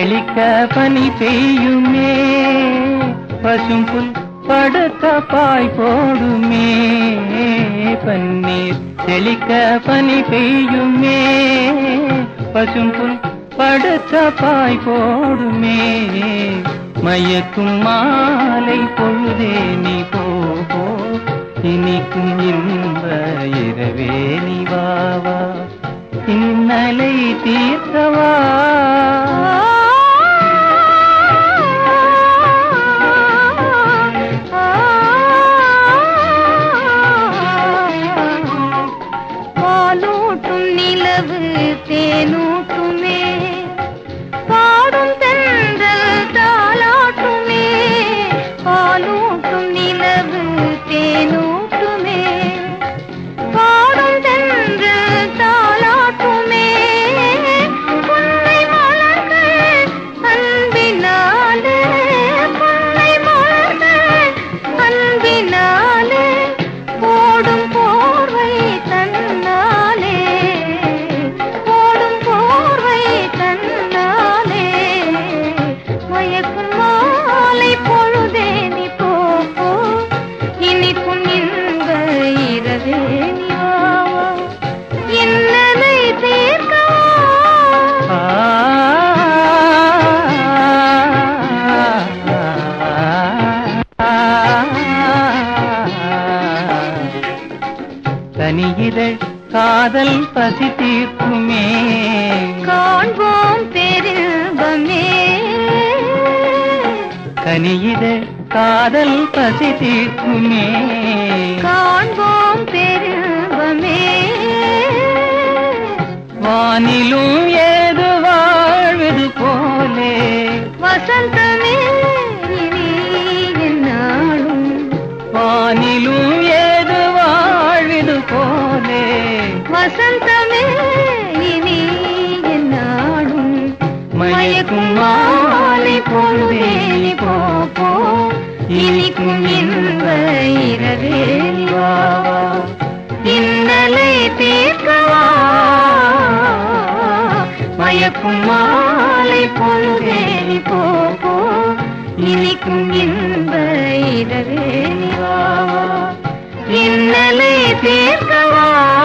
செழிக்க பனி பெய்யுமே பசும் புல் படுத்த பாய் போடுமே பன்னீர் செழிக்க பனி பெய்யுமே பசும் புல் படுத்த பாய் போடுமே மயக்கும் மாலை பொழுதே நீ போ போ. இனிக்கும் இன்ப இரவே நீ வா வா இன்னலை தீர்க்கவா பாலூட்டும் நிலவு தேனூட்டுமே பாடும் தென்றல் தாலாட்டுமே பாலூட்டும் நிலவு தேனூட்டுமே பாடும் தென்றல் தாலாட்டுமே புன்னை மலர்கள் அன்பினாலே புன்னை மலர்கள் அன்பினாலே போடும் போர்வை தன்னாலே போடும் போர்வை தன்னாலே மயக்கும் மாலை பொழுதே நீ போ போ. இனிக்கும் இன்ப இரவே நீ வா வா. இன்னலை தீர்க்கவா ஆ தனியிதழ் காதல் பசி தீர்க்குமே காண்போம் பெரும்பமே கனியிதழ் காதல் பசி தீர்க்குமே காண்போம் பெரும்பமே வானிலும் ஏது வாழ்வது போலே வசந்தமே இனி என்னாலும் வானிலும் ஏது வாழ்வது போலே வசந்தமே இனி என்னாலும் மயக்கும் மாலை பொழுதே நீ போ போ இனிக்கும் இன்ப இரவே நீ வா வா. இன்னலை தீர்க்கவா மயக்கும் மாலை பொழுதே நீ போ போ இனிக்கும் இன்ப இரவே நீ வா வா. இன்னலை தீர்க்கவா